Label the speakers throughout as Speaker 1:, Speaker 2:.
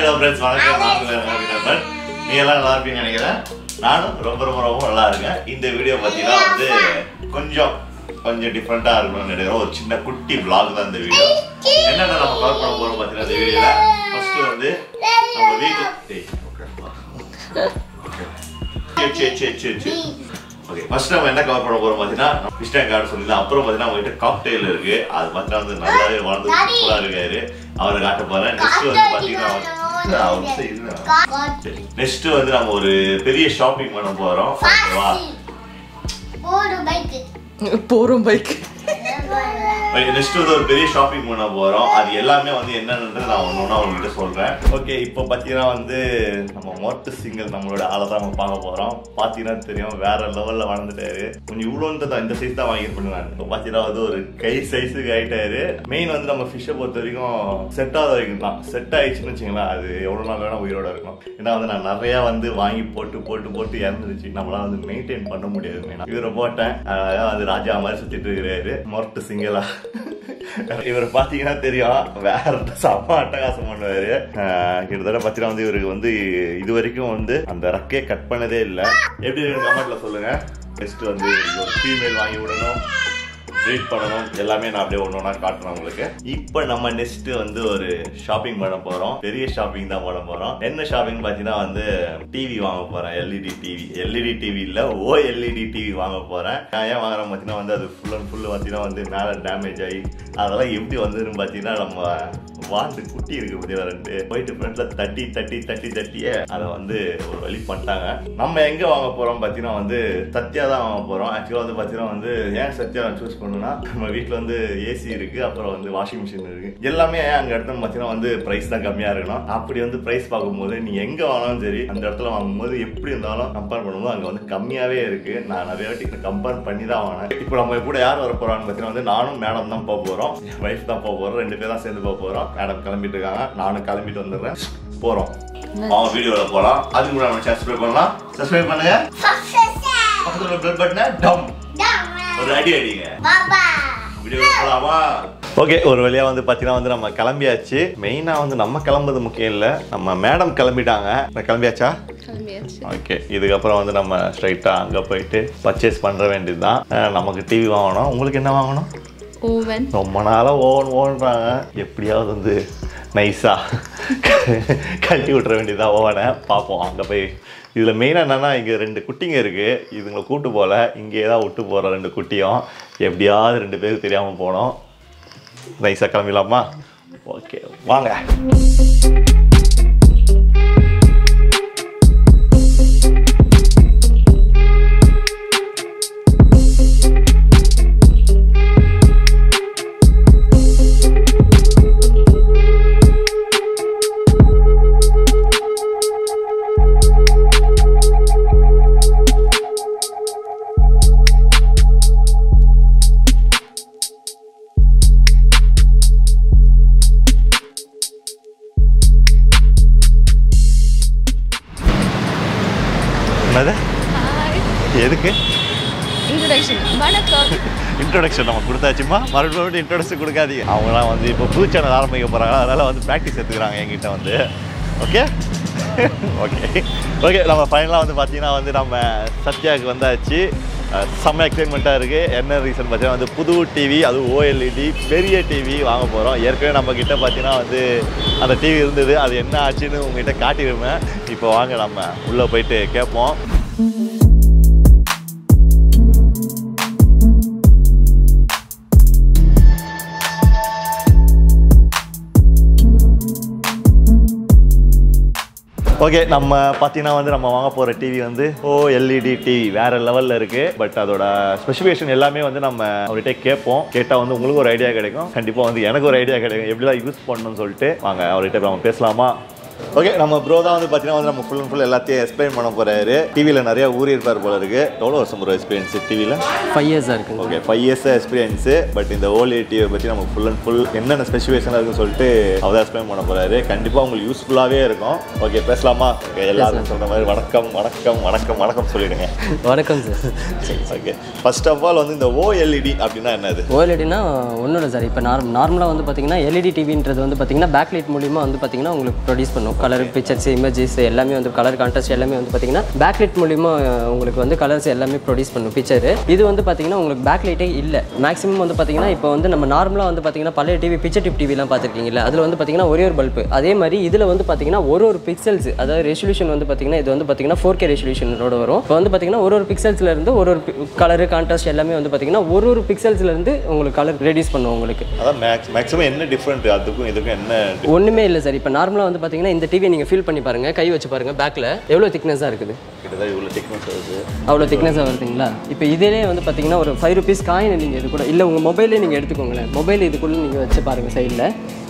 Speaker 1: Hello friends வணக்கம் நான் உங்கள் ரவிநந்தன் நீ எல்லாம் நல்லா இருப்பீங்கன்னு நினைக்கிறேன் நானும் ரொம்ப ரொம்ப ரொம்ப நல்லா இருக்கேன் இந்த வீடியோ பார்த்தீங்கன்னா வந்து கொஞ்சம் கொஞ்சம் டிஃப்ரெண்ட்டாக இருக்கணும்னு நினைக்கிறேன் ஒரு சின்ன குட்டி vlog தான் இந்த வீடியோ என்னென்ன நம்ம கவர் பண்ண போகிறோம் பார்த்தீங்கன்னா இந்த வீடியோவில் ஃபர்ஸ்ட் வந்து நம்ம வீட்டில் டேய், உட்காருப்பா. சரி சரி சரி சரி சரி ஓகே ஃபர்ஸ்ட் நம்ம என்ன கவர் பண்ண போறோம் பார்த்தீங்கன்னா விஷ்ணு கார்டு சொல்லியிருந்தேன் அப்புறம் பார்த்தீங்கன்னா அவங்க கிட்ட காக்டெயில் இருக்கு அது பார்த்தீங்கன்னா வந்து நல்லாவே வளர்ந்து சூப்பராக இருக்காரு அவரை காட்ட போறேன் நெக்ஸ்ட் வந்து பார்த்தீங்கன்னா நெக்ஸ்ட் வந்து நம்ம ஒரு பெரிய ஷாப்பிங் பண்ண போறோம் ஓகேவா
Speaker 2: போறோம் பைக்
Speaker 1: நெக்ஸ்ட் வந்து ஒரு பெரிய ஷாப்பிங் பண்ண போறோம் அது எல்லாமே வந்து என்னன்றது நான் ஒன்று ஒன்றா உங்ககிட்ட சொல்றேன் ஓகே இப்போ பார்த்தீங்கன்னா வந்து நம்ம மொத்த சிங்கிள் நம்மளோட ஆளை தான் நம்ம பார்க்க போறோம் பார்த்தீங்கன்னா தெரியும் வேற லெவல்ல வளர்ந்துட்டாரு கொஞ்சம் இவ்வளோன்றது தான் இந்த சைஸ் தான் வாங்கியிருப்பேன் நான் இப்போ பார்த்தீங்கன்னா வந்து ஒரு கை சைஸுக்கு ஆயிட்டாரு மெயின் வந்து நம்ம ஃபிஷ்ஷை பொறுத்த வரைக்கும் செட் ஆகாத வரைக்கும் தான் செட் ஆயிடுச்சுன்னு வச்சுங்களேன் அது எவ்வளோ நாள் வேணா உயிரோட இருக்கும் ஏன்னா வந்து நான் நிறையா வந்து வாங்கி போட்டு போட்டு போட்டு இறந்துருச்சு நம்மளால வந்து மெயின்டைன் பண்ண முடியாது மெயினாக இவரை போட்டேன் அதான் வந்து ராஜா மாதிரி சுத்திட்டு இருக்கிறாரு மொரட்டு சிங்கிளா இவர் பாத்தீங்கன்னா தெரியும் வேற செம்ம அட்டகாசம் பண்ணுவாரு ஆஹ் கிட்டத்தட்ட பாத்தீங்கன்னா வந்து இவருக்கு வந்து இது வரைக்கும் வந்து அந்த ரக்கையை கட் பண்ணதே இல்ல எப்படி இருக்கு கமெண்ட்ல சொல்லுங்க நெக்ஸ்ட் வந்து இவருக்கு ஒரு ஃபீமேல் வாங்கி விடணும் ட்ரீட் பண்ணணும் எல்லாமே நான் அப்படியே ஒன்று ஒன்றா காட்டுறேன் உங்களுக்கு இப்போ நம்ம நெக்ஸ்ட் வந்து ஒரு ஷாப்பிங் பண்ண போறோம் பெரிய ஷாப்பிங் தான் பண்ண போறோம் என்ன ஷாப்பிங் பார்த்தீங்கன்னா வந்து டிவி வாங்க போறேன் எல்இடி டிவி எல்இடி டிவி இல்ல ஓ எல்இடி டிவி வாங்க போறேன் நான் ஏன் வாங்குறேன் பார்த்தீங்கன்னா வந்து அது ஃபுல் அண்ட் ஃபுல் பார்த்தீங்கன்னா வந்து மேலே டேமேஜ் ஆகி அதெல்லாம் எப்படி வந்ததுன்னு பார்த்தீங்கன்னா நம்ம வாண்டு குட்டி இருக்கு பார்த்தீங்கன்னா ரெண்டு போயிட்டு ஃப்ரண்ட்ல தட்டி தட்டி தட்டி தட்டியே அதை வந்து ஒரு வழி பண்ணிட்டாங்க நம்ம எங்க வாங்க போறோம் பார்த்தீங்கன்னா வந்து சத்யா தான் வாங்க போறோம் ஆக்சுவலாக வந்து பார்த்தீங்கன்னா வந்து ஏன் சத்யா சூஸ் பண்ணணும்னா நம்ம வீட்டில் வந்து ஏசி இருக்கு அப்புறம் வந்து வாஷிங் மிஷின் இருக்கு எல்லாமே அங்கே இடத்துல பார்த்தீங்கன்னா வந்து ப்ரைஸ் தான் கம்மியா இருக்கணும் அப்படி வந்து ப்ரைஸ் பார்க்கும்போது நீ எங்க வாங்கினாலும் சரி அந்த இடத்துல வாங்கும்போது எப்படி இருந்தாலும் கம்பேர் பண்ணும்போது அங்கே வந்து கம்மியாவே இருக்கு நான் நிறைய வாட்டி கம்பேர் பண்ணி தான் வாங்கினேன் இப்போ நம்ம கூட யார் வர போறான்னு பார்த்தீங்கன்னா வந்து நானும் மேடம் தான் போக போறோம் என் ஒய்ஃப் தான் போக போறோம் ரெண்டு பேரும் தான் சேர்ந்து போக போறோம் மேடம் கிளம்பிட்டு இருக்காங்க நானும் கிளம்பிட்டு வந்துடுறேன் போறோம் அவங்க வீடியோல போலாம் அதுக்கு முன்னாடி நம்ம சப்ஸ்கிரைப் பண்ணலாம் சப்ஸ்கிரைப் பண்ணுங்க பக்கத்துல பெல் பட்டனை டம் ஒரு அடி அடிங்க வீடியோ போலாமா ஓகே ஒரு வழியா வந்து பாத்தீங்கன்னா வந்து நம்ம கிளம்பியாச்சு மெயினா வந்து நம்ம கிளம்புறது முக்கியம் இல்ல நம்ம மேடம் கிளம்பிட்டாங்க நான் கிளம்பியாச்சா
Speaker 2: கிளம்பியாச்சு
Speaker 1: ஓகே இதுக்கப்புறம் வந்து நம்ம ஸ்ட்ரைட்டாக அங்கே போயிட்டு பர்ச்சேஸ் பண்ணுற வேண்டியது தான் நமக்கு டிவி வாங்கணும் உங்களுக்கு என்ன வாங்கணும்
Speaker 2: ஓவன்
Speaker 1: ரொம்ப நாளாக ஓன் ஓன்றாங்க எப்படியாவது வந்து நைஸாக கழட்டி விட்டுற வேண்டியதான் ஓவனை பார்ப்போம் அங்கே போய் இதில் மெயினாக என்னென்னா இங்கே ரெண்டு குட்டிங்க இருக்குது இதுங்களை கூட்டு போகல இங்கே தான் விட்டு போகிற ரெண்டு குட்டியும் எப்படியாவது ரெண்டு பேருக்கு தெரியாமல் போனோம் நைஸாக கிளம்பிடலாமா ஓகே வாங்க என்னது எதுக்கு
Speaker 2: இன்ட்ரடக்ஷன் வணக்கம்
Speaker 1: இன்ட்ரோடக்ஷன் நம்ம கொடுத்தாச்சுமா மறுபடியும் இன்ட்ரோடக்ஷன் கொடுக்காதீங்க அவங்களாம் வந்து இப்போ புது சேனல் ஆரம்பிக்க போகிறாங்க அதனால் வந்து ப்ராக்டிஸ் எடுத்துக்கிறாங்க என்கிட்ட வந்து ஓகே ஓகே ஓகே நம்ம ஃபைனலாக வந்து பார்த்தீங்கன்னா வந்து நம்ம சத்யாவுக்கு வந்தாச்சு அஹ் செம்ம எக்ஸைட்மெண்ட்டாக இருக்குது என்ன ரீசன் பார்த்தீங்கன்னா வந்து புது டிவி அது ஓஎல்இடி பெரிய டிவி வாங்க போகிறோம் ஏற்கனவே நம்ம கிட்ட பார்த்தீங்கன்னா வந்து அந்த டிவி இருந்தது அது என்ன ஆச்சுன்னு உங்ககிட்ட காட்டிடுவேன் இப்போ வாங்க நம்ம உள்ளே போயிட்டு கேட்போம் ஓகே நம்ம பார்த்தீங்கன்னா வந்து நம்ம வாங்க போகிற டிவி வந்து ஓ எல்இடி டிவி வேற லெவலில் இருக்கு பட் அதோட ஸ்பெசிஃபிகேஷன் எல்லாமே வந்து நம்ம அவர்கிட்ட கேட்போம் கேட்டால் வந்து உங்களுக்கு ஒரு ஐடியா கிடைக்கும் கண்டிப்பாக வந்து எனக்கு ஒரு ஐடியா கிடைக்கும் எப்படிலாம் யூஸ் பண்ணணும்னு சொல்லிட்டு வாங்க அவர்கிட்ட நம்ம பேசலாமா ஓகே நம்ம ப்ரோ தான் வந்து பார்த்தீங்கன்னா வந்து நம்ம ஃபுல் அண்ட் ஃபுல் எல்லாத்தையும் எக்ஸ்பிளைன் பண்ண போறாரு டிவியில் நிறைய ஊறி இருப்பார் போல இருக்கு எவ்வளோ வருஷம் ப்ரோ எக்ஸ்பீரியன்ஸ் டிவியில்
Speaker 3: ஃபைவ் இயர்ஸாக இருக்குங்க
Speaker 1: okay five years experience but இந்த ஓல்டு டிவியை பற்றி நம்ம ஃபுல் அண்ட் ஃபுல் என்னென்ன ஸ்பெசிஃபிகேஷனாக இருக்குன்னு சொல்லிட்டு அவர் எக்ஸ்பிளைன் பண்ண போறாரு கண்டிப்பாக உங்களுக்கு யூஸ்ஃபுல்லாகவே இருக்கும் ஓகே பேசலாமா ஓகே எல்லாரும் சொல்கிற மாதிரி வணக்கம் வணக்கம் வணக்கம் வணக்கம் சொல்லிடுங்க
Speaker 3: வணக்கம் சார் சரி
Speaker 1: ஓகே ஃபர்ஸ்ட் ஆஃப் ஆல் வந்து இந்த ஓஎல்இடி அப்படின்னா என்னது
Speaker 3: ஓஎல்இடினா ஒன்றும் இல்லை சார் இப்போ நார் நார்மலாக வந்து பார்த்தீங்கன்னா எல்இடி டிவின்றது வந்து பார்த்தீங்கன்னா பேக்லைட் மூலியமாக வந்து பார்த்தீங்கன்னா உங்களுக்கு ப்ரொடியூஸ் பண்ணும் கலர் பிக்சர்ஸ் இமேஜஸ் எல்லாமே வந்து கலர் கான்ட்ராஸ்ட் எல்லாமே வந்து பார்த்தீங்கன்னா பேக்லைட் மூலிமா அஹ், உங்களுக்கு வந்து கலர்ஸ் எல்லாமே ப்ரொடியூஸ் பண்ணும் பிக்சர் இது வந்து பார்த்தீங்கன்னா உங்களுக்கு பேக்லைட்டே இல்லை மேக்ஸிமம் வந்து பார்த்தீங்கன்னா இப்போ வந்து நம்ம நார்மலாக வந்து பார்த்தீங்கன்னா பழைய டிவி பிக்சர் டிப் டிவிலாம் பார்த்துருக்கீங்களா அதில் வந்து பார்த்தீங்கன்னா ஒரே ஒரு பல்பு அதே மாதிரி இதில் வந்து பார்த்தீங்கன்னா ஒரு ஒரு பிக்சல்ஸ் அதாவது ரெசல்யூஷன் வந்து பார்த்தீங்கன்னா இது வந்து பார்த்தீங்கன்னா ஃபோர் கே ரெசல்யூஷனோட வரும் இப்போ வந்து பார்த்தீங்கன்னா ஒரு ஒரு பிக்சல்ஸ்ல இருந்து ஒரு ஒரு கலரு கான்ட்ராஸ்ட் எல்லாமே வந்து பார்த்தீங்கன்னா ஒரு ஒரு பிக்சல்ஸ்ல இருந்து உங்களுக்கு கலர் ரெடியூஸ் பண்ணும் உங்களுக்கு
Speaker 1: அதான் மேக்ஸ் மேக்ஸிமம் என்ன டிஃப்ரெண்ட் அதுக்கும் இதுக்கும் என்ன
Speaker 3: ஒன்றுமே இல்லை சார் இப்போ நார்மலாக வந்து பார்த்தீங்கன்னா இந்த டிவியை நீங்கள் ஃபீல் பண்ணி பாருங்கள் கை வச்சு பாருங்கள் பேக்கில் எவ்வளோ திக்னஸாக இருக்குது
Speaker 1: கிட்டத்தட்ட இவ்வளோ டெக்னிக்ஸ் வருது
Speaker 3: அவ்வளோ திக்னஸாக வருதுங்களா இப்போ இதிலே வந்து பார்த்தீங்கன்னா ஒரு ஃபைவ் ருபீஸ் காயின் நீங்கள் இது கூட இல்லை உங்கள் மொபைலே நீங்கள் எடுத்துக்கோங்களேன் மொபைல் இதுக்குள்ளே நீங்கள் வச்சு பாருங்கள் சைடில்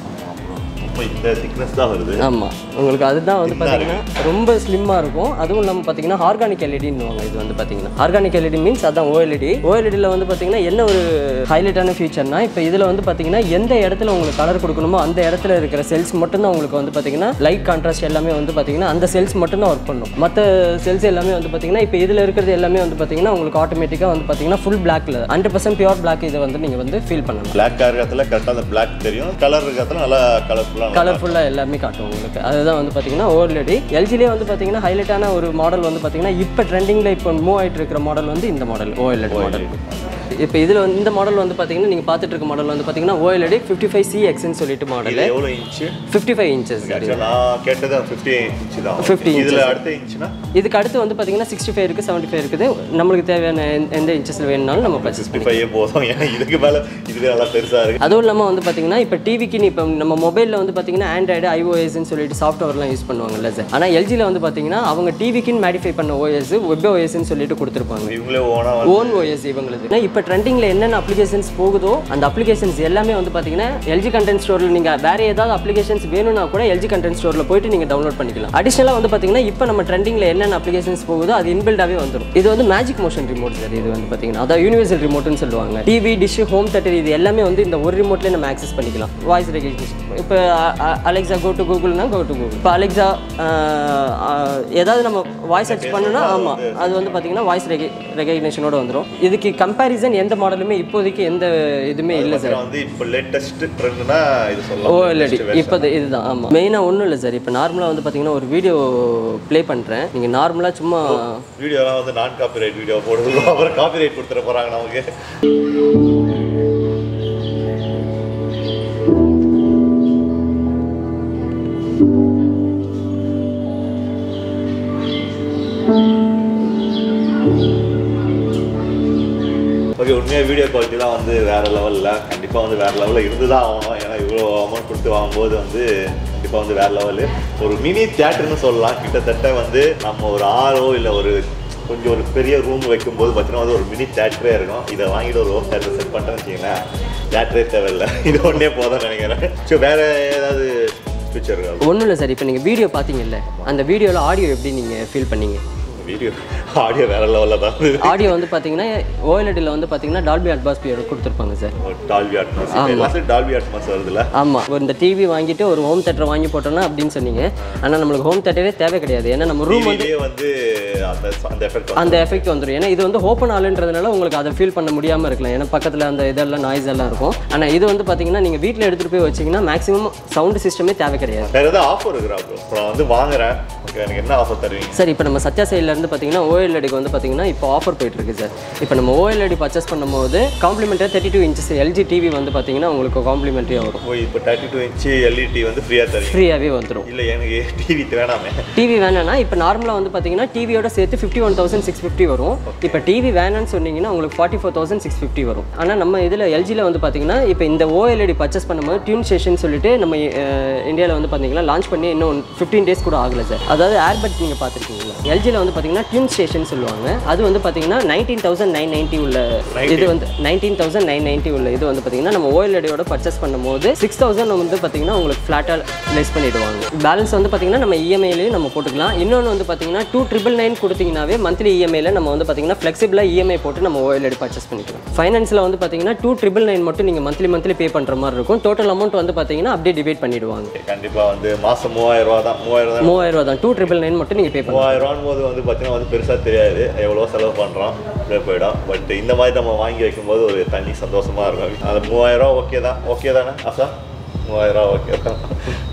Speaker 1: இப்போ இந்த திக்னஸ் தான் வருது
Speaker 3: ஆமாம் உங்களுக்கு அதுதான் வந்து பார்த்தீங்கன்னா ரொம்ப ஸ்லிம்மாக இருக்கும் அதுவும் இல்லாமல் பார்த்தீங்கன்னா ஆர்கானிக் எல்இடின்னுவாங்க இது வந்து பார்த்தீங்கன்னா ஆர்கானிக் எல்இடி மீன்ஸ் அதான் ஓஎல்இடி ஓஎல்இடியில் வந்து பார்த்தீங்கன்னா என்ன ஒரு ஹைலைட்டான ஃபீச்சர்னா இப்போ இதில் வந்து பார்த்தீங்கன்னா எந்த இடத்துல உங்களுக்கு கலர் கொடுக்கணுமோ அந்த இடத்துல இருக்கிற செல்ஸ் மட்டும்தான் உங்களுக்கு வந்து பார்த்தீங்கன்னா லைட் கான்ட்ராஸ்ட் எல்லாமே வந்து பார்த்தீங்கன்னா அந்த செல்ஸ் மட்டும்தான் ஒர்க் பண்ணும் மற்ற செல்ஸ் எல்லாமே வந்து பார்த்தீங்கன்னா இப்போ இதில் இருக்கிறது எல்லாமே வந்து பார்த்தீங்கன்னா உங்களுக்கு ஆட்டோமேட்டிக்காக வந்து பார்த்தீங்கன்னா ஃபுல் பிளாக்ல ஹண்ட்ரட் பர்சன்ட் பியூர் பிளாக் இதை வந்து நீங்கள் வந்து ஃபீல் பண்ணலாம்
Speaker 1: பிளாக் இருக்கிறதுல கரெக்டாக அந்த பிளாக் தெரியும் கலர் இருக்கிறதுல நல்லா கலர்ஃபுல்லாக
Speaker 3: கலர்ஃபுல்லாக எல்லாமே காட்டும் உங்களுக்கு அதுதான் வந்து பார்த்தீங்கன்னா ஓர்லெடி எல்ஜிலே வந்து பார்த்தீங்கன்னா ஹைலைட்டான ஒரு மாடல் வந்து பார்த்தீங்கன்னா இப்போ ட்ரெண்டிங்கில் இப்போ மூவ் ஆயிட்டு இருக்கிற மாடல் வந்து இந்த மாடல் ஓஎல்எடி மாடல் இப்போ இதில் வந்து இந்த மாடல் வந்து பார்த்தீங்கன்னா நீங்கள் பார்த்துட்டு இருக்க மாடல் வந்து பார்த்தீங்கன்னா ஓஎல்எடி ஃபிஃப்டி ஃபைவ் சி எக்ஸ்ன்னு சொல்லிட்டு மாடல்
Speaker 1: இது எவ்வளோ இன்ச்சு
Speaker 3: ஃபிஃப்டி ஃபைவ் இன்ச்சஸ்
Speaker 1: ஆக்சுவலாக நான் கேட்டது ஃபிஃப்டி இன்ச்சு தான்
Speaker 3: 50
Speaker 1: இதில் அடுத்த இன்ச்சுனா
Speaker 3: இதுக்கு அடுத்து வந்து பார்த்தீங்கன்னா சிக்ஸ்டி ஃபைவ் இருக்குது செவன்ட்டி ஃபைவ் இருக்குது நம்மளுக்கு தேவையான எந்த- எந்த இன்ச்சஸில் வேணும்னாலும் நம்ம பர்ச்சேஸ்
Speaker 1: ஃபிஃப்டி ஃபைவ் போதும் ஏன்னா இதுக்கு மேலே இதுவே நல்லா பெருசாக இருக்குது
Speaker 3: அதுவும் இல்லாமல் வந்து பார்த்தீங்கன்னா இப்போ டிவிக்குன்னு இப்போ நம்ம மொபைலில் வந்து பார்த்தீங்கன்னா ஆண்ட்ராய்டு ஐஓஎஸ்ன்னு சொல்லிட்டு சாஃப்ட்வேர்லாம் யூஸ் பண்ணுவாங்கல்ல சார் ஆனால் எல்ஜியில் வந்து பார்த்தீங்கன்னா அவங்க டிவிக்குன்னு மேடிஃபை பண்ண ஓஎஸ் வெப் ஓஎஸ்ன்னு சொல்லிட்டு கொடுத்துருப்பாங்க
Speaker 1: இவங்களே ஓனாக
Speaker 3: ஓன் ஓஎஸ் இவங்களுக்கு ஏன்னா இப்போ ட்ரெண்டிங்கில் என்னென்ன அப்ளிகேஷன்ஸ் போகுதோ அந்த அப்ளிகேஷன்ஸ் எல்லாமே வந்து பார்த்தீங்கன்னா எல்ஜி கண்டென்ட் ஸ்டோரில் நீங்கள் வேறு ஏதாவது அப்ளிகேஷன்ஸ் வேணும்னா கூட எல்ஜி கண்டென்ட் ஸ்டோரில் போயிட்டு நீங்கள் டவுன்லோட் பண்ணிக்கலாம் அடிஷனலாக வந்து பார்த்தீங்கன்னா இப்போ நம்ம ட்ரெண்டிங்கில் என்னென்ன அப்ளிகேஷன்ஸ் போகுதோ அது இன்பில்டாகவே வந்துடும் இது வந்து மேஜிக் மோஷன் ரிமோட் சார் இது வந்து பார்த்தீங்கன்னா அதான் யூனிவர்சல் ரிமோட்னு சொல்லுவாங்க டிவி டிஷ் ஹோம் தேட்டர் இது எல்லாமே வந்து இந்த ஒரு ரிமோட்லேயே நம்ம ஆக்சஸ் பண்ணிக்கலாம் வாய்ஸ் ரெகக்னிஷன் இப்போ அலெக்ஸா கோ டு கூகுள்னா கோ டு கூகுள் இப்போ அலெக்ஸா ஏதாவது நம்ம வாய்ஸ் சர்ச் பண்ணோம்னா ஆமாம் அது வந்து பார்த்தீங்கன்னா வாய்ஸ் ரெகி ரெகக்னேஷனோட வந்துடும் இதுக்கு கம்பேரிசன் எந்த மாடலுமே இப்போதைக்கு எந்த இதுவுமே இல்லை சார்
Speaker 1: வந்து இப்போ லேட்டஸ்ட் ட்ரெண்ட்னா இது சொல்லலாம்
Speaker 3: ஓ இல்லடி இப்போ இதுதான் ஆமாம் மெயினாக ஒன்றும் இல்லை சார் இப்போ நார்மலாக வந்து பார்த்தீங்கன்னா ஒரு வீடியோ ப்ளே பண்ணுறேன் நீங்கள் நார்மலாக சும்மா
Speaker 1: வீடியோலாம் வந்து நான் காப்பிரைட் வீடியோ போடுறது அப்புறம் காப்பிரைட் கொடுத்துட போகிறாங்க நமக்கு ஓகே உண்மையாக வீடியோ குவாலிட்டிலாம் வந்து வேறு லெவலில் கண்டிப்பாக வந்து வேறு லெவலில் இருந்து தான் ஆகணும் ஏன்னா இவ்வளோ அமௌண்ட் கொடுத்து வாங்கும்போது வந்து கண்டிப்பாக வந்து வேறு லெவலு ஒரு மினி தியேட்டர்னு சொல்லலாம் கிட்டத்தட்ட வந்து நம்ம ஒரு ஆறோ இல்லை ஒரு கொஞ்சம் ஒரு பெரிய ரூம் வைக்கும்போது பார்த்தீங்கன்னா வந்து ஒரு மினி தேட்டரே இருக்கும் இதை வாங்கிட்டு ஒரு ஹோம் தேட்டர் செட் பண்ணிட்டேன்னு வச்சிங்களேன் தேட்டரே தேவையில்லை இது ஒன்றே போதும் நினைக்கிறேன் ஸோ வேறு ஏதாவது ஃபியூச்சர் இருக்கா
Speaker 3: ஒன்றும் இல்லை சார் இப்போ நீங்கள் வீடியோ பார்த்தீங்கல்ல அந்த வீடியோவில் ஆடியோ எப்படி நீங்கள் ஃபீல் பண்ணீங்க
Speaker 1: வீடியோ ஆடியோ வேறு லெவலில் தான்
Speaker 3: ஆடியோ வந்து பார்த்தீங்கன்னா ஓஎல்எடியில் வந்து பார்த்தீங்கன்னா டால்பி அட்மாஸ்பியர் கொடுத்துருப்பாங்க சார்
Speaker 1: டால்பி ஆட்மாஸ் எல்லாத்தையும் டால்பி ஆட்மாஸ் வருதுல்ல
Speaker 3: ஆமாம் ஒரு இந்த டிவி வாங்கிட்டு ஒரு ஹோம் தேட்டர் வாங்கி போட்டோம்னா அப்படின்னு சொன்னீங்க ஆனால் நம்மளுக்கு ஹோம் தேட்டரே தேவை கிடையாது ஏன்னா நம்ம ரூம் வந்து
Speaker 1: டிவிலேயே வந்து அந்த அந்த எஃபெக்ட்
Speaker 3: அந்த எஃபெக்ட் வந்துடும் ஏன்னா இது வந்து ஓப்பன் ஆளுன்றதுனால உங்களுக்கு அதை ஃபீல் பண்ண முடியாமல் இருக்கலாம் ஏன்னா பக்கத்தில் அந்த இதெல்லாம் நாய்ஸ் எல்லாம் இருக்கும் ஆனால் இது வந்து பார்த்தீங்கன்னா நீங்கள் வீட்டில் எடுத்துகிட்டு போய் வச்சீங்கன்னா மேக்ஸிமம் சவுண்ட் சிஸ்டமே தேவை கிடையாது
Speaker 1: வேறு ஏதாவது ஆஃபர் இருக்கிறா ப்ரோ இப்போ நான் வந்து வாங்குறேன் ஓகே எனக்கு என்ன ஆஃபர் தருவீங்க
Speaker 3: சார் இப்போ நம்ம சத்யா சைட்லேருந்து பார்த்தீங்கன்னா ஓஎல்எடிக்கு வந்து பார்த்தீங்கன்னா இப்போ ஆஃபர் போயிட்டு இருக்கு சார் இப்போ நம்ம ஓஎல்எடி பர்ச்சேஸ் பண்ணும்போது காம்ப்ளிமெண்ட்டாக thirty two inches LG TV வந்து பார்த்தீங்கன்னா உங்களுக்கு காம்ப்ளிமெண்ட்ரியாக வரும்
Speaker 1: ஓ இப்போ தேர்ட்டி டூ இன்ச்சு எல்இடி வந்து ஃப்ரீயாக தருவீங்க
Speaker 3: ஃப்ரீயாகவே வந்துடும்
Speaker 1: இல்லை எனக்கு டிவி வேணாமே
Speaker 3: டிவி வேணாம்னா இப்போ நார்மலாக வந்து பார்த்தீங்கன்னா டிவியோட சேர்த்து fifty one thousand six fifty வரும் இப்போ டிவி வேணாம்னு சொன்னீங்கன்னா உங்களுக்கு forty four thousand six fifty வரும் ஆனால் நம்ம இதில் எல்ஜியில் வந்து பார்த்தீங்கன்னா இப்போ இந்த ஓஎல்இடி பர்ச்சேஸ் பண்ணும்போது டியூன் ஸ்டேஷன் சொல்லிட்டு நம்ம இந்தியாவில் வந்து பார்த்தீங்கன்னா லான்ச் பண்ணி இன்னும் ஃபிஃப்டீன் டேஸ் கூட ஆகல சார் அதாவது ஏர்பட் நீங்கள் பார்த்துருக்கீங்களா எல்ஜியில் வந்து பார்த்தீங்கன்னா டியூன் ஸ்டேஷன் சொல்லுவாங்க அது வந்து பார்த்தீங்கன்னா நைன்டீன் தௌசண்ட் நைன் நைன்ட்டி உள்ள இது வந்து நைன்டீன் தௌசண்ட் நைன் நைன்ட்டி உள்ள இது வந்து பார்த்தீங்கன்னா நம்ம ஓஎல்இடியோட பர்ச்சேஸ் பண்ணும்போது சிக்ஸ் தௌசண்ட் வந்து பார்த்தீங்கன்னா உங்களுக்கு ஃப்ளாட்டாக லெஸ் பண்ணிடுவாங்க பேலன்ஸ் வந்து பார்த்தீங்கன்னா நம்ம இஎம்ஐலேயும் நம்ம போட்டுக்கலாம் இன்னொன்று வந்து பார்த்தீங்கன்னா டூ ட்ரிபிள் நைன் கொடுத்தீங்கன்னாவே மந்த்லி இஎம்ஐல நம்ம வந்து பார்த்தீங்கன்னா ஃப்ளெக்சிபிளாக இஎம்ஐ போட்டு நம்ம ஓஎல்இடி பர்ச்சேஸ் பண்ணிக்கலாம் ஃபைனான்ஸில் வந்து பார்த்தீங்கன்னா டூ ட்ரிபிள் நைன் மட்டும் நீங்கள் மந்த்லி மந்த்லி பே பண்ணுற மாதிரி இருக்கும் டோட்டல் அமௌண்ட் வந்து பார்த்தீங்கன்னா அப்படியே டிவைட் பண்ணிடுவாங்க
Speaker 1: கண்டிப்பாக வந்து மாதம் மூவாயிரம் ரூபா தான் மூவாயிரம் தான்
Speaker 3: மூவாயிரம் ரூபா தான் டூ ட்ரிபிள் நைன் மட்டும் நீங்கள் பே பண்ணலாம்
Speaker 1: மூவாயிரம் ரூபான்னு போது வந்து பார்த்தீங்கன்னா வந்து பெருசாக தெரியாது எவ்வளோ செலவு பண்ணுறோம் அப்படியே போயிடும் பட் இந்த மாதிரி நம்ம வாங்கி வைக்கும்போது ஒரு தனி சந்தோஷமாக இருக்கும் அந்த மூவாயிரம் ரூபா ஓகே தான் ஓகே தானே ஆசா மூவாயிரம் ரூபா ஓகே தான்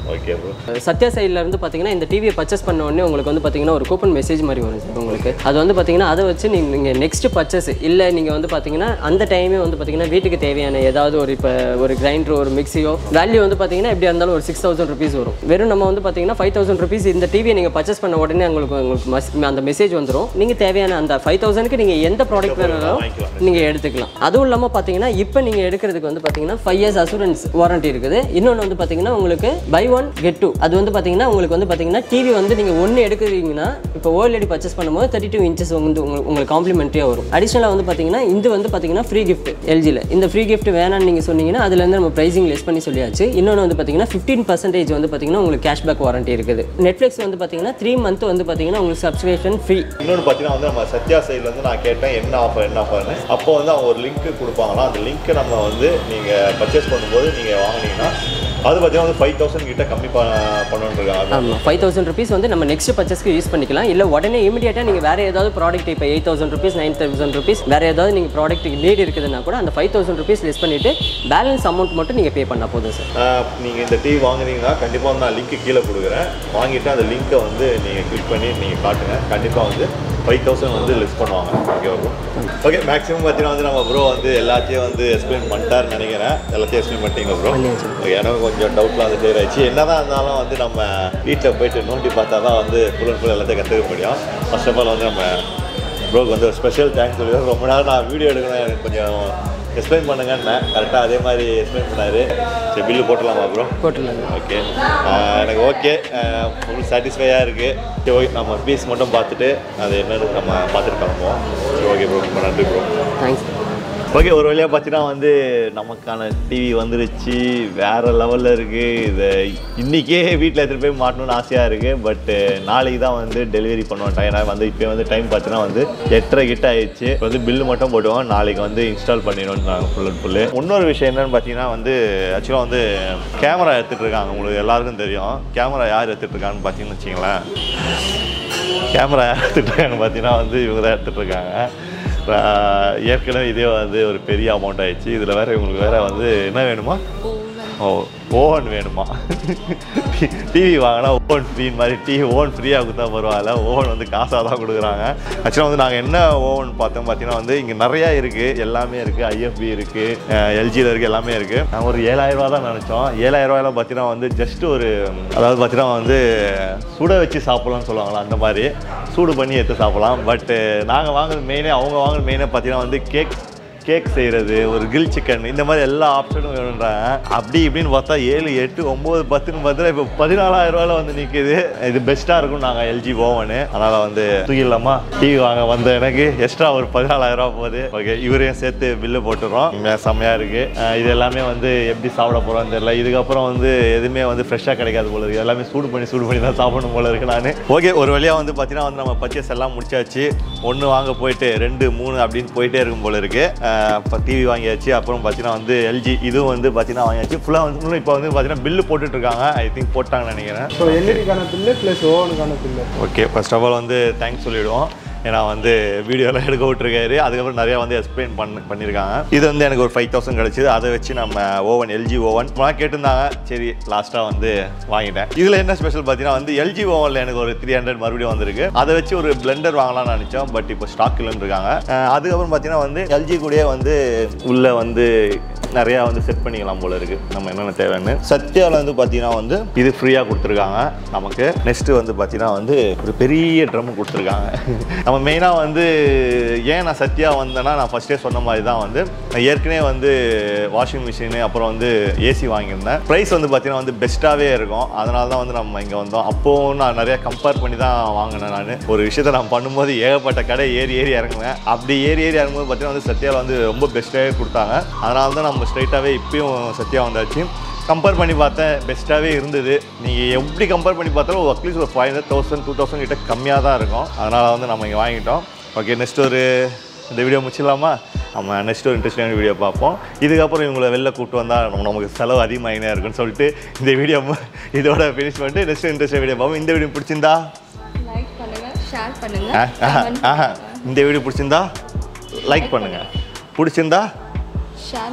Speaker 1: ஓகே ப்ரோ
Speaker 3: சத்யா சைடில் இருந்து பார்த்தீங்கன்னா இந்த டிவியை பர்ச்சேஸ் பண்ண உடனே உங்களுக்கு வந்து பார்த்தீங்கன்னா ஒரு கூப்பன் மெசேஜ் மாதிரி வரும் சார் உங்களுக்கு அது வந்து பார்த்தீங்கன்னா அதை வச்சு நீங்கள் நீங்கள் நெக்ஸ்ட் பர்ச்சேஸ் இல்லை நீங்கள் வந்து பார்த்தீங்கன்னா அந்த டைமே வந்து பார்த்தீங்கன்னா வீட்டுக்கு தேவையான ஏதாவது ஒரு இப்போ ஒரு கிரைண்டர் ஒரு மிக்ஸியோ வேல்யூ வந்து பார்த்தீங்கன்னா எப்படியா இருந்தாலும் ஒரு சிக்ஸ் தௌசண்ட் ருபீஸ் வரும் வெறும் நம்ம வந்து பார்த்தீங்கன்னா ஃபைவ் தௌசண்ட் ருபீஸ் இந்த டிவியை நீங்கள் பர்ச்சேஸ் பண்ண உடனே உங்களுக்கு உங்களுக்கு மஸ்- அந்த மெசேஜ் வந்துடும் நீங்கள் தேவையான அந்த ஃபைவ் தௌசண்ட்க்கு நீங்கள் எந்த ப்ராடக்ட் வேணாலும்
Speaker 1: வாங்கிக்கலாம்.
Speaker 3: நீங்கள் எடுத்துக்கலாம் அதுவும் இல்லாமல் பார்த்தீங்கன்னா இப்போ நீங்கள் எடுக்கிறதுக்கு வந்து பார்த்தீங்கன்னா ஃபைவ் இயர்ஸ் அசூரன்ஸ் வாரண்டி இருக்குது இன்னொன்று வந்து பார்த்தீங்கன்னா உங்களுக்கு பை ஒன் கெட் டூ அது வந்து பார்த்தீங்கன்னா உங்களுக்கு வந்து பார்த்தீங்கன்னா டிவி வந்து நீங்கள் ஒன்று எடுக்கிறீங்கன்னா இப்போ ஓஎல்இடி பர்ச்சேஸ் பண்ணும்போது தேர்ட்டி டூ இன்ச்சஸ் வந்து உங்களுக்கு உங்களுக்கு காம்ப்ளிமெண்ட்ரியாக வரும் அடிஷனலாக வந்து பார்த்தீங்கன்னா இது வந்து பார்த்தீங்கன்னா ஃப்ரீ gift எல்ஜியில் இந்த ஃப்ரீ gift வேணாம்னு நீங்கள் சொன்னீங்கன்னா அதுலேருந்து நம்ம ப்ரைஸிங் லெஸ் பண்ணி சொல்லியாச்சு இன்னொன்று வந்து பார்த்தீங்கன்னா ஃபிஃப்டீன் பர்சன்டேஜ் வந்து பார்த்தீங்கன்னா உங்களுக்கு கேஷ்பேக் வாரண்டி இருக்குது நெட்ஃப்ளிக்ஸ் வந்து பார்த்தீங்கன்னா த்ரீ மந்த் வந்து பார்த்தீங்கன்னா உங்களுக்கு சப்ஸ்கிரிப்ஷன் ஃப்ரீ
Speaker 1: இன்னொன்று பார்த்தீங்கன்னா வந்து நம்ம சத்யா சைடில் வந்து நான் கேட்டேன் என்ன ஆஃபர் என்ன ஆஃபர்னு அப்போ வந்து அவங்க ஒரு லிங்க் கொடுப்பாங்களா அந்த லிங்க்கை நம்ம வந்து நீங்கள் பர்ச்சேஸ் பண்ணும்போது நீங்கள் வாங்குனீங்கன்னா அது பார்த்தீங்கன்னா வந்து ஃபைவ் தௌசண்ட் கிட்ட கம்மி பண்ண பண்ணுன்றிருக்காங்க
Speaker 3: ஆமாம் ஃபைவ் தௌசண்ட் ருபீஸ் வந்து நம்ம நெக்ஸ்ட் பர்ச்சேஸ்க்கு யூஸ் பண்ணிக்கலாம் இல்லை உடனே இமீடியட்டாக நீங்கள் வேறு ஏதாவது ப்ராடக்ட் இப்போ eight thousand rupees nine thousand rupees வேறு ஏதாவது நீங்கள் ப்ராடக்ட்டுக்கு நீட் இருக்குதுன்னா கூட அந்த ஃபைவ் தௌசண்ட் ருபீஸ் லெஸ் பண்ணிவிட்டு பேலன்ஸ் அமௌண்ட் மட்டும் நீங்கள் பே பண்ணால் போதும் சார்
Speaker 1: நீங்கள் இந்த டிவி வாங்குனீங்கன்னா கண்டிப்பாக நான் லிங்க் கீழே கொடுக்குறேன் வாங்கிட்டு அந்த லிங்க்கை வந்து நீங்கள் கிளிக் பண்ணி நீங்கள் காட்டுங்க கண்டிப்பாக வந்து ஃபைவ் தௌசண்ட் வந்து லெஸ் பண்ணுவாங்க ஓகே ஓகே மேக்ஸிமம் பார்த்தீங்கன்னா வந்து நம்ம ப்ரோ வந்து எல்லாத்தையும் வந்து எக்ஸ்பிளைன் பண்ணிட்டாருன்னு நினைக்கிறேன் எல்லாத்தையும் எக்ஸ்பிளைன் பண்ணிட்டீங்க ப்ரோ
Speaker 3: பண்ணியாச்சு.
Speaker 1: எனக்கு கொஞ்சம் டவுட்லாம் வந்து clear ஆயிடுச்சு என்னதான் இருந்தாலும் வந்து நம்ம வீட்டில் போயிட்டு நோண்டி பார்த்தா தான் வந்து ஃபுல் அண்ட் ஃபுல் எல்லாத்தையும் கற்றுக்க முடியும் ஃபர்ஸ்ட் ஆஃப் ஆல் வந்து நம்ம ப்ரோக்கு வந்து ஒரு ஸ்பெஷல் தேங்க்ஸ் சொல்லுவேன் ரொம்ப நேரம் நான் வீடியோ எடுக்கணும் எனக்கு கொஞ்சம் எக்ஸ்பிளைன் பண்ணுங்கன்னு கரெக்டாக அதே மாதிரி எக்ஸ்பிளைன் பண்ணாரு சரி பில்லு போட்டலாமா ப்ரோ
Speaker 3: போட்டுருங்க
Speaker 1: ஓகே எனக்கு ஓகே ஃபுல் சாட்டிஸ்ஃபையாக இருக்குது சரி ஓகே நம்ம பீஸ் மட்டும் பார்த்துட்டு அது என்னன்னு நம்ம பார்த்துட்டு கிளம்புவோம் சரி ஓகே ப்ரோ ரொம்ப நன்றி ப்ரோ
Speaker 3: தேங்க்ஸ்
Speaker 1: ஓகே ஒரு வழியாக பார்த்தீங்கன்னா வந்து நமக்கான டிவி வந்துருச்சு வேற லெவலில் இருக்குது இதை இன்றைக்கே வீட்டில் எடுத்துகிட்டு போய் மாட்டணும்னு ஆசையாக இருக்குது பட்டு நாளைக்கு தான் வந்து டெலிவரி பண்ணுவோம் ஏன்னா வந்து இப்போ வந்து டைம் பார்த்தீங்கன்னா வந்து எட்டரை கிட்ட ஆயிடுச்சு இப்போ வந்து பில்லு மட்டும் போட்டுவோம் நாளைக்கு வந்து இன்ஸ்டால் பண்ணிடணும் நாங்கள் ஃபுல் அண்ட் ஃபுல்லு இன்னொரு விஷயம் என்னன்னு பார்த்தீங்கன்னா வந்து ஆக்சுவலாக வந்து கேமரா எடுத்துகிட்டு இருக்காங்க உங்களுக்கு எல்லாருக்கும் தெரியும் கேமரா யார் எடுத்துகிட்டு இருக்காங்கன்னு பார்த்தீங்கன்னு வச்சிங்களேன் கேமரா யார் எடுத்துகிட்டு இருக்காங்க பார்த்தீங்கன்னா வந்து இவங்க தான் எடுத்துகிட்டு இருக்காங்க ஆஹ் ஏற்கனவே இதே வந்து ஒரு பெரிய அமௌண்ட் ஆயிடுச்சு இதில் வேற இவங்களுக்கு வேற வந்து என்ன வேணுமா ஓ ஓவன் வேணுமா டிவி வாங்கினா ஓவன் ஃப்ரீ மாதிரி டிவி ஓவன் ஃப்ரீயாக கொடுத்தா பரவாயில்ல ஓவன் வந்து காசாக தான் கொடுக்குறாங்க ஆக்சுவலாக வந்து நாங்கள் என்ன ஓவன் பார்த்தோம் பார்த்தீங்கன்னா வந்து இங்கே நிறையா இருக்குது எல்லாமே இருக்குது ஐஎஃப்பி இருக்குது எல்ஜியில் இருக்குது எல்லாமே இருக்குது நாங்கள் ஒரு ஏழாயிரம் ரூபா தான் நினச்சோம் ஏழாயிரம் ரூபாயெல்லாம் பார்த்தீங்கன்னா வந்து ஜஸ்ட் ஒரு அதாவது பார்த்தீங்கன்னா வந்து சுட வச்சு சாப்பிட்லாம்னு சொல்லுவாங்களா அந்த மாதிரி சூடு பண்ணி எடுத்து சாப்பிடலாம் பட்டு நாங்கள் வாங்குறது மெயினே அவங்க வாங்குறது மெயினாக பார்த்தீங்கன்னா வந்து கேக் கேக் செய்கிறது ஒரு கிரில் சிக்கன் இந்த மாதிரி எல்லா ஆப்ஷனும் வேணுன்றாங்க அப்படி இப்படின்னு பார்த்தா ஏழு எட்டு ஒம்பது பத்துன்னு பார்த்தா இப்போ பதினாலாயிரம் ரூபாயில வந்து நிற்கிது இது பெஸ்ட்டாக இருக்கும் நாங்கள் எல்ஜி ஓவனு அதனால் வந்து தூக்கிடலாமா டிவி வாங்க வந்த எனக்கு எக்ஸ்ட்ரா ஒரு பதினாலாயிரம் ரூபா போகுது ஓகே இவரையும் சேர்த்து பில்லு போட்டுறோம் உண்மையா செம்மையாக இருக்குது இது எல்லாமே வந்து எப்படி சாப்பிட போகிறோம்னு தெரியல இதுக்கப்புறம் வந்து எதுவுமே வந்து ஃப்ரெஷ்ஷாக கிடைக்காது போல இருக்குது எல்லாமே சூடு பண்ணி சூடு பண்ணி தான் சாப்பிடணும் போல இருக்கு நான் ஓகே ஒரு வழியாக வந்து பார்த்தீங்கன்னா வந்து நம்ம பர்ச்சேஸ் எல்லாம் முடிச்சாச்சு ஒன்று வாங்க போயிட்டு ரெண்டு மூணு அப்படின்னு போயிட்டே இருக்கும் போல இருக்கு இப்போ டிவி வாங்கியாச்சு அப்புறம் பார்த்தீங்கன்னா வந்து எல்ஜி இதுவும் வந்து பார்த்தீங்கன்னா வாங்கியாச்சு ஃபுல்லாக வந்து இப்போ வந்து பார்த்தீங்கன்னா பில்லு போட்டுட்டு இருக்காங்க ஐ திங்க் போட்டாங்கன்னு நினைக்கிறேன்
Speaker 4: ஸோ எல்இடிக்கான பில்லு ப்ளஸ் ஓவனுக்கான bill
Speaker 1: okay first of all வந்து தேங்க்ஸ் சொல்லிவிடுவோம் ஏன்னா வந்து வீடியோலாம் எடுக்க விட்டுருக்காரு அதுக்கப்புறம் நிறையா வந்து எக்ஸ்பிளைன் பண்ண பண்ணியிருக்காங்க இது வந்து எனக்கு ஒரு ஃபைவ் தௌசண்ட் கிடச்சிது அதை வச்சு நம்ம ஓவன் எல்ஜி ஓவன் நான் கேட்டிருந்தாங்க சரி லாஸ்ட்டாக வந்து வாங்கிட்டேன் இதில் என்ன ஸ்பெஷல் பார்த்தீங்கன்னா வந்து எல்ஜி ஓவனில் எனக்கு ஒரு த்ரீ ஹண்ட்ரட் மறுபடியும் வந்திருக்கு அதை வச்சு ஒரு பிளெண்டர் வாங்கலாம்னு நினச்சோம் பட் இப்போ ஸ்டாக் இல்லைன்னு இருக்காங்க அஹ் அதுக்கப்புறம் பார்த்தீங்கன்னா வந்து எல்ஜி கூடயே வந்து உள்ளே வந்து நிறையா வந்து செட் பண்ணிக்கலாம் போல இருக்கு நம்ம என்னென்ன தேவைன்னு சத்யாவில் வந்து பார்த்தீங்கன்னா வந்து இது ஃப்ரீயாக கொடுத்துருக்காங்க நமக்கு நெக்ஸ்ட் வந்து பார்த்தீங்கன்னா வந்து ஒரு பெரிய ட்ரம் கொடுத்துருக்காங்க நம்ம மெயினாக வந்து ஏன் நான் சத்யா வந்தேன்னா நான் ஃபஸ்ட்டே சொன்ன மாதிரி தான் வந்து நான் ஏற்கனவே வந்து வாஷிங் மிஷின் அப்புறம் வந்து ஏசி வாங்கியிருந்தேன் ப்ரைஸ் வந்து பார்த்தீங்கன்னா வந்து பெஸ்ட்டாகவே இருக்கும் அதனால தான் வந்து நம்ம இங்கே வந்தோம் அப்போவும் நான் நிறையா கம்பேர் பண்ணி தான் வாங்கினேன் நான் ஒரு விஷயத்தை நான் பண்ணும்போது ஏகப்பட்ட கடை ஏறி ஏறி இறங்குவேன் அப்படி ஏறி ஏறி இறங்கும்போது பார்த்தீங்கன்னா வந்து சத்யாவில் வந்து ரொம்ப பெஸ்ட்டாகவே கொடுத்தாங்க அதனால தான் நம்ம ஸ்ட்ரைட்டாகவே இப்பயும் சத்யா வந்தாச்சு கம்பேர் பண்ணி பார்த்தேன் பெஸ்ட்டாகவே இருந்தது நீங்கள் எப்படி கம்பேர் பண்ணி பார்த்தாலும் அட்லீஸ்ட் ஒரு five hundred thousand two thousand கிட்ட கம்மியாக தான் இருக்கும் அதனால் வந்து நம்ம இங்கே வாங்கிட்டோம் ஓகே நெக்ஸ்ட் ஒரு இந்த வீடியோ முடிச்சிடலாமா நம்ம நெக்ஸ்ட் ஒரு இன்ட்ரெஸ்டிங்கான வீடியோ பார்ப்போம் இதுக்கப்புறம் இவங்களை வெளில கூப்பிட்டு வந்தால் நம்ம நமக்கு செலவு அதிகமாகினே இருக்குன்னு சொல்லிட்டு இந்த வீடியோ இதோட ஃபினிஷ் பண்ணிட்டு நெக்ஸ்ட் இன்ட்ரெஸ்டிங் வீடியோ பார்ப்போம் இந்த வீடியோ பிடிச்சிருந்தா
Speaker 2: லைக் பண்ணுங்க ஷேர் பண்ணுங்க
Speaker 1: ஆ, ஆஹா,
Speaker 2: comment
Speaker 1: ஆஹா. இந்த வீடியோ பிடிச்சிருந்தா லைக் பண்ணுங்க பிடிச்சிருந்தா
Speaker 2: ஷேர்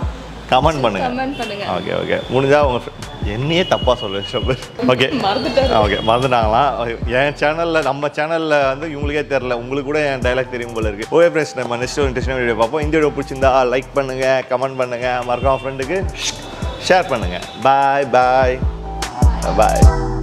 Speaker 1: கமெண்ட் பண்ணுங்க
Speaker 2: கமெண்ட் பண்ணுங்க
Speaker 1: ஓகே ஓகே முடிஞ்சா உங்க fr- என்னையே தப்பா சொல்ல ஷபர் ஓகே
Speaker 2: மறந்துட்டாரு
Speaker 1: ஓகே மறந்துட்டாங்களாம் என் சேனலில் நம்ம சேனலில் வந்து இவங்களுக்கே தெரில உங்களுக்கு கூட என் டைலாக் தெரியும் போல இருக்கு ஓகே ஃப்ரெண்ட்ஸ் நம்ம நெக்ஸ்ட் இன்ட்ரெஸ்டிங் வீடியோ பார்ப்போம் இந்த வீடியோ பிடிச்சிருந்தா லைக் பண்ணுங்க கமெண்ட் பண்ணுங்க மறக்காம ஃப்ரெண்டுக்கு ஷேர் பண்ணுங்க பாய் பாய் பாய்